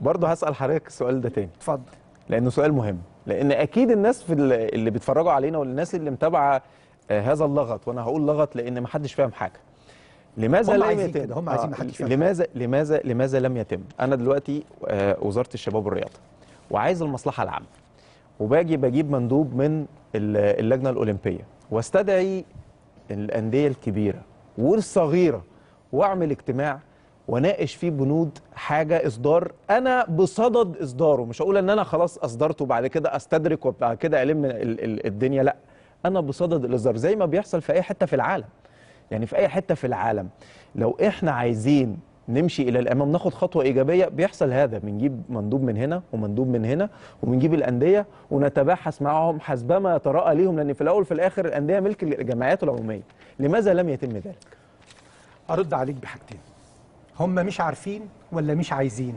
برضه هسال حضرتك السؤال ده تاني اتفضل لانه سؤال مهم لان اكيد الناس في ال- اللي بيتفرجوا علينا والناس اللي متابعه آه، هذا اللغط وانا هقول لغط لان ما حدش فاهم حاجه لماذا هم لم عايزين يتم كده، هم عايزين آه، محدش فاهم لماذا لماذا لماذا لم يتم انا دلوقتي آه، وزاره الشباب والرياضه وعايز المصلحه العامه وباجي بجيب مندوب من ال- اللجنه الاولمبيه واستدعي الانديه الكبيره والصغيره واعمل اجتماع وناقش فيه بنود حاجه اصدار انا بصدد اصداره مش هقول ان انا خلاص اصدرته وبعد كده استدرك وبعد كده الم ال- ال- الدنيا لا انا بصدد الاصدار زي ما بيحصل في اي حته في العالم يعني في اي حته في العالم لو احنا عايزين نمشي الى الامام ناخد خطوه ايجابيه بيحصل هذا بنجيب مندوب من هنا ومندوب من هنا وبنجيب الانديه ونتباحث معهم حسبما يتراءى ليهم لان في الاول وفي الاخر الانديه ملك الجمعيات العموميه لماذا لم يتم ذلك ارد عليك بحاجتين هم مش عارفين ولا مش عايزين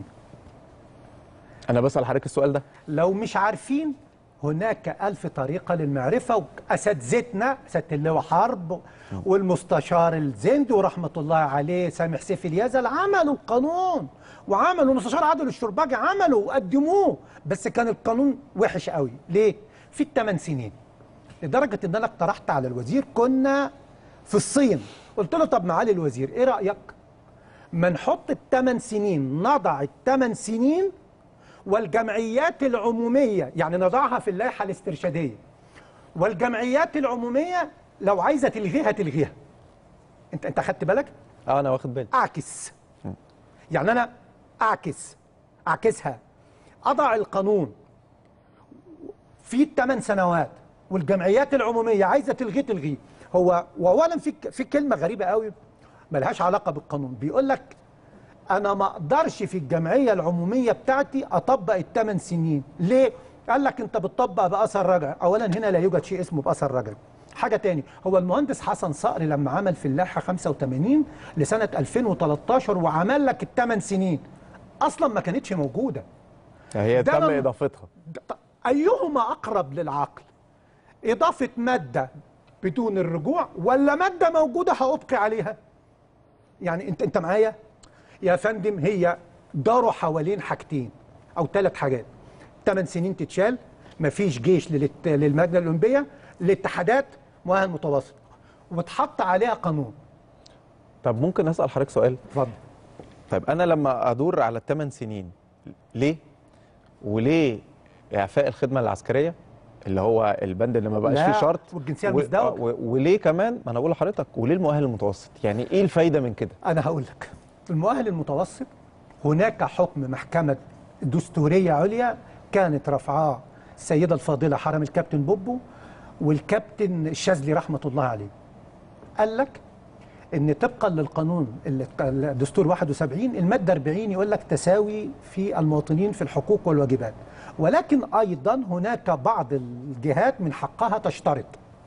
انا بسال حضرتك السؤال ده لو مش عارفين هناك ألف طريقة للمعرفة وأساتذتنا أساتذة اللواء حرب والمستشار الزند ورحمة الله عليه سامح سيف اليزل عملوا القانون وعملوا المستشار عادل الشرباجي عملوا وقدموه بس كان القانون وحش قوي ليه؟ في الثمان سنين لدرجة إن أنا اقترحت على الوزير كنا في الصين قلت له طب معالي الوزير إيه رأيك؟ ما نحط الثمان سنين نضع الثمان سنين والجمعيات العمومية يعني نضعها في اللائحة الاسترشادية والجمعيات العمومية لو عايزة تلغيها تلغيها انت انت خدت بالك اه انا واخد بالي اعكس يعني انا اعكس اعكسها اضع القانون في الثمان سنوات والجمعيات العمومية عايزة تلغيه تلغيه هو واولا في في كلمة غريبة قوي ملهاش علاقة بالقانون بيقول لك انا ما اقدرش في الجمعيه العموميه بتاعتي اطبق الثمان سنين ليه قال لك انت بتطبق باثر رجعي اولا هنا لا يوجد شيء اسمه باثر رجعي حاجه تاني هو المهندس حسن صقر لما عمل في اللائحه 85 لسنه 2013 وعمل لك الثمان سنين اصلا ما كانتش موجوده هي ده تم لما- اضافتها ط- ايهما اقرب للعقل اضافه ماده بدون الرجوع ولا ماده موجوده هابقي عليها يعني انت انت معايا يا فندم هي داروا حوالين حاجتين او ثلاث حاجات ثمان سنين تتشال مفيش جيش للت- للمجنه الاولمبيه الاتحادات مؤهل متوسط وتحط عليها قانون طب ممكن اسال حضرتك سؤال اتفضل طيب انا لما ادور على الثمان سنين ليه وليه اعفاء الخدمه العسكريه اللي هو البند اللي ما بقاش لا، فيه شرط والجنسية و- المزدوجة. آه، و- وليه كمان ما انا بقول لحضرتك وليه المؤهل المتوسط يعني ايه الفايده من كده أنا هقول لك المؤهل المتوسط هناك حكم محكمة دستورية عليا كانت رفعاه السيدة الفاضلة حرم الكابتن بوبو والكابتن الشاذلي رحمة الله عليه قال لك ان طبقا للقانون اللي- الدستور 71 الماده 40 يقول لك تساوي في المواطنين في الحقوق والواجبات ولكن ايضا هناك بعض الجهات من حقها تشترط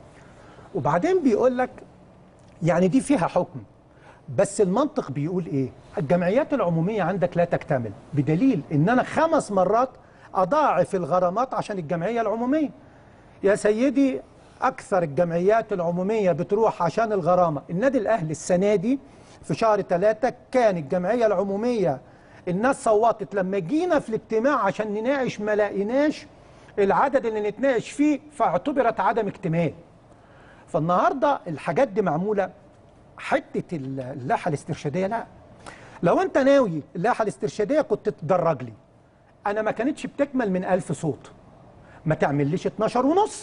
وبعدين بيقول لك يعني دي فيها حكم بس المنطق بيقول ايه الجمعيات العموميه عندك لا تكتمل بدليل ان انا خمس مرات اضاعف الغرامات عشان الجمعيه العموميه يا سيدي اكثر الجمعيات العموميه بتروح عشان الغرامه النادي الاهلي السنه دي في شهر ثلاثة كان الجمعيه العموميه الناس صوتت لما جينا في الاجتماع عشان نناقش ما لقيناش العدد اللي نتناقش فيه فاعتبرت عدم اكتمال فالنهارده الحاجات دي معموله حته اللائحه الاسترشاديه لا لو انت ناوي اللائحه الاسترشاديه كنت تدرج لي انا ما كانتش بتكمل من ألف صوت ما تعمليش 12 ونص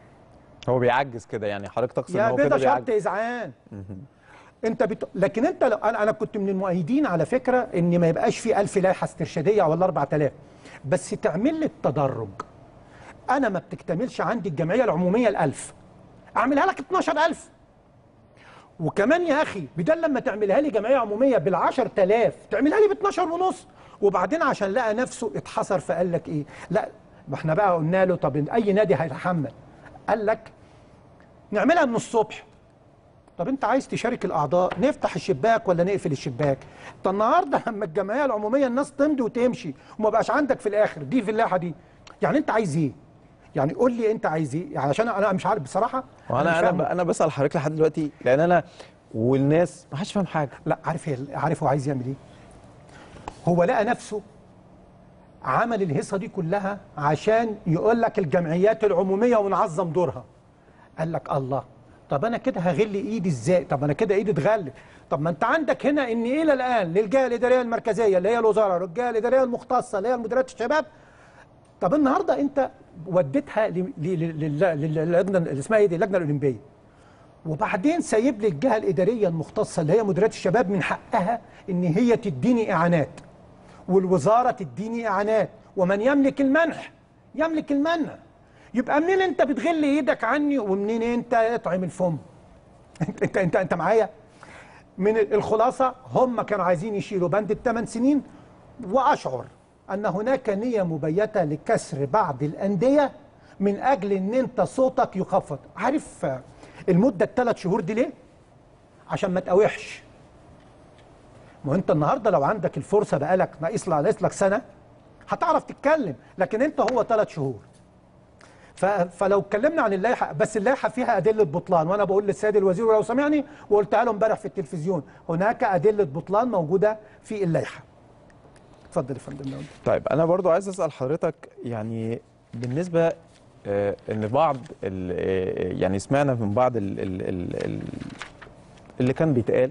هو بيعجز كده يعني حضرتك تقصد ان يا هو كده بيضة شرط بيعجز إذعان انت بت... لكن انت لو... انا انا كنت من المؤيدين على فكره ان ما يبقاش في 1000 لائحه استرشاديه ولا 4000 بس تعمل لي التدرج انا ما بتكتملش عندي الجمعيه العموميه ال1000 اعملها لك 12000 وكمان يا اخي بدل لما تعملها لي جمعيه عموميه بال 10000 تعملها لي ب 12 ونص وبعدين عشان لقى نفسه اتحصر فقال لك ايه لا ما احنا بقى قلنا له طب اي نادي هيتحمل قال لك نعملها من الصبح طب انت عايز تشارك الاعضاء نفتح الشباك ولا نقفل الشباك طب النهارده لما الجمعيه العموميه الناس تمضي وتمشي وما بقاش عندك في الاخر دي في اللائحه دي يعني انت عايز ايه يعني قول لي انت عايز ايه يعني عشان انا مش عارف بصراحه وانا مش انا فاهمه. ب- انا بسال حضرتك لحد دلوقتي لان انا والناس ما حدش فاهم حاجه لا عارف هي- عارف هو عايز يعمل ايه هو لقى نفسه عمل الهيصه دي كلها عشان يقول لك الجمعيات العموميه ونعظم دورها قال لك الله طب انا كده هغل ايدي ازاي طب انا كده ايدي اتغلت طب ما انت عندك هنا ان الى الان للجهه الاداريه المركزيه اللي هي الوزاره والجهه الاداريه المختصه اللي هي مديريات الشباب طب النهارده انت وديتها ل- ل- ل- لل- للجنه اللي اسمها ايه دي اللجنه الاولمبيه وبعدين سايب لي الجهه الاداريه المختصه اللي هي مديريات الشباب من حقها ان هي تديني اعانات والوزاره تديني اعانات ومن يملك المنح يملك المنع يبقى منين انت بتغل ايدك عني ومنين انت اطعم الفم انت انت انت, انت معايا من الخلاصه هم كانوا عايزين يشيلوا بند الثمان سنين واشعر ان هناك نيه مبيته لكسر بعض الانديه من اجل ان انت صوتك يخفض عارف آه، المده الثلاث شهور دي ليه عشان ما تقاوحش ما هو انت النهارده لو عندك الفرصه بقالك ناقص ناقص لك سنه هتعرف تتكلم لكن انت هو ثلاث شهور ف- فلو اتكلمنا عن اللائحه بس اللائحه فيها ادله بطلان وانا بقول للسيد الوزير ولو سمعني وقلتها له امبارح في التلفزيون هناك ادله بطلان موجوده في اللائحه اتفضل يا فندم لو انت- طيب انا برضو عايز اسال حضرتك يعني بالنسبه آه، ان بعض ال- آه، يعني سمعنا من بعض ال ال ال ال اللي كان بيتقال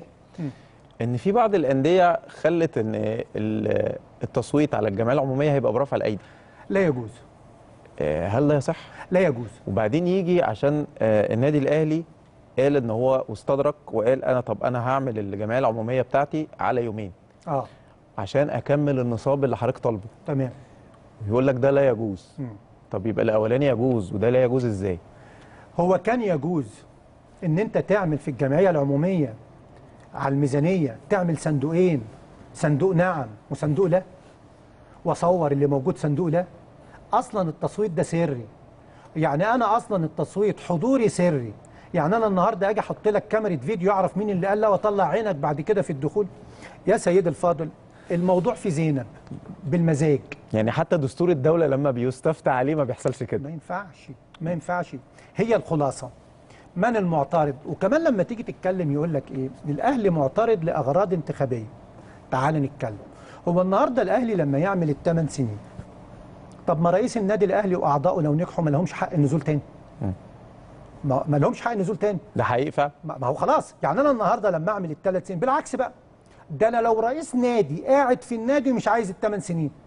ان في بعض الانديه خلت ان ال- التصويت على الجمعيه العموميه هيبقى برفع الايدي لا يجوز آه، هل ده يصح لا يجوز وبعدين يجي عشان آه، النادي الاهلي قال ان هو واستدرك وقال انا طب انا هعمل الجمعيه العموميه بتاعتي على يومين اه عشان اكمل النصاب اللي حضرتك طالبه تمام يقول لك ده لا يجوز مم. طب يبقى الاولاني يجوز وده لا يجوز ازاي هو كان يجوز ان انت تعمل في الجمعيه العموميه على الميزانيه تعمل صندوقين صندوق نعم وصندوق لا واصور اللي موجود صندوق لا اصلا التصويت ده سري يعني انا اصلا التصويت حضوري سري يعني انا النهارده اجي احط لك كاميرا فيديو اعرف مين اللي قال لا واطلع عينك بعد كده في الدخول يا سيد الفاضل الموضوع في زينب بالمزاج يعني حتى دستور الدوله لما بيستفتى عليه ما بيحصلش كده ما ينفعش ما ينفعش هي الخلاصة من المعترض وكمان لما تيجي تتكلم يقول لك ايه الاهلي معترض لاغراض انتخابيه تعال نتكلم هو النهارده الاهلي لما يعمل الثمان سنين طب ما رئيس النادي الاهلي واعضائه لو نجحوا ما لهمش حق النزول تاني ما ما لهمش حق النزول تاني ده حقيقي فعلا ما ما هو خلاص يعني انا النهارده لما اعمل الثلاث سنين بالعكس بقى ده انا لو رئيس نادي قاعد في النادي مش عايز الثمان سنين